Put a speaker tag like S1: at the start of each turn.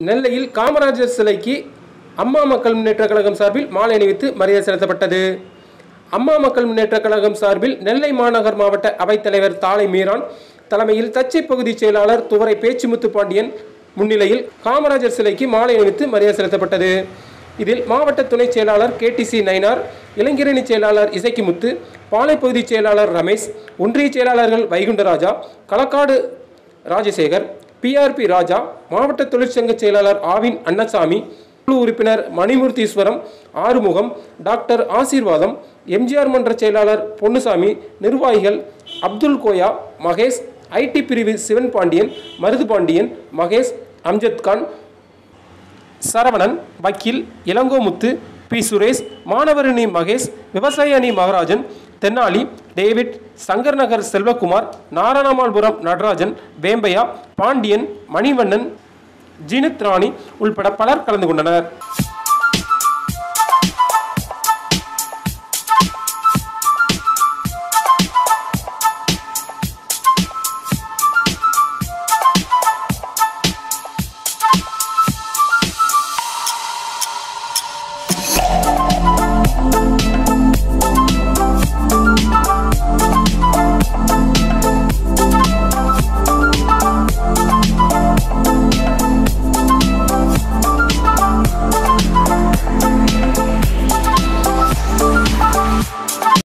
S1: நெல்லையில் காமராஜர் சிலைக்கு அம்மா மக்கள் முன்னேற்றக் கழகம் சார்பில் மாலை அணிவித்து மரியாதை செலுத்தப்பட்டது அம்மா மக்கள் முன்னேற்றக் கழகம் சார்பில் நெல்லை மாநகர் மாவட்ட அவைத்தலைவர் தாலை மீரான் தலைமையில் தச்சை பகுதி செயலாளர் துவரை பேச்சுமுத்து பாண்டியன் முன்னிலையில் காமராஜர் சிலைக்கு மாலை அணிவித்து மரியாதை செலுத்தப்பட்டது இதில் மாவட்ட துணை செயலாளர் கேடிசி நயினார் இளைஞரணி செயலாளர் இசக்கிமுத்து பாளைப்பகுதி செயலாளர் ரமேஷ் ஒன்றிய செயலாளர்கள் வைகுண்டராஜா களக்காடு ராஜசேகர் பிஆர்பி ராஜா மாவட்ட தொழிற்சங்க செயலாளர் ஆவின் அன்னசாமி குழு உறுப்பினர் மணிமூர்த்தீஸ்வரம் ஆறுமுகம் டாக்டர் ஆசீர்வாதம் எம்ஜிஆர் மன்ற செயலாளர் பொன்னுசாமி நிர்வாகிகள் அப்துல் கோயா மகேஷ் ஐடி பிரிவு சிவன் பாண்டியன் மருது பாண்டியன் மகேஷ் அம்ஜத் கான் சரவணன் வக்கீல் இளங்கோமுத்து பி சுரேஷ் மாணவரணி மகேஷ் விவசாய அணி மகராஜன் தென்னாலி டேவிட் சங்கர் நகர் செல்வகுமார் நாராயணமால்புரம் நடராஜன் வேம்பையா பாண்டியன் மணிவண்ணன் ஜினித் ராணி உள்பட பலர் கலந்து கொண்டனர்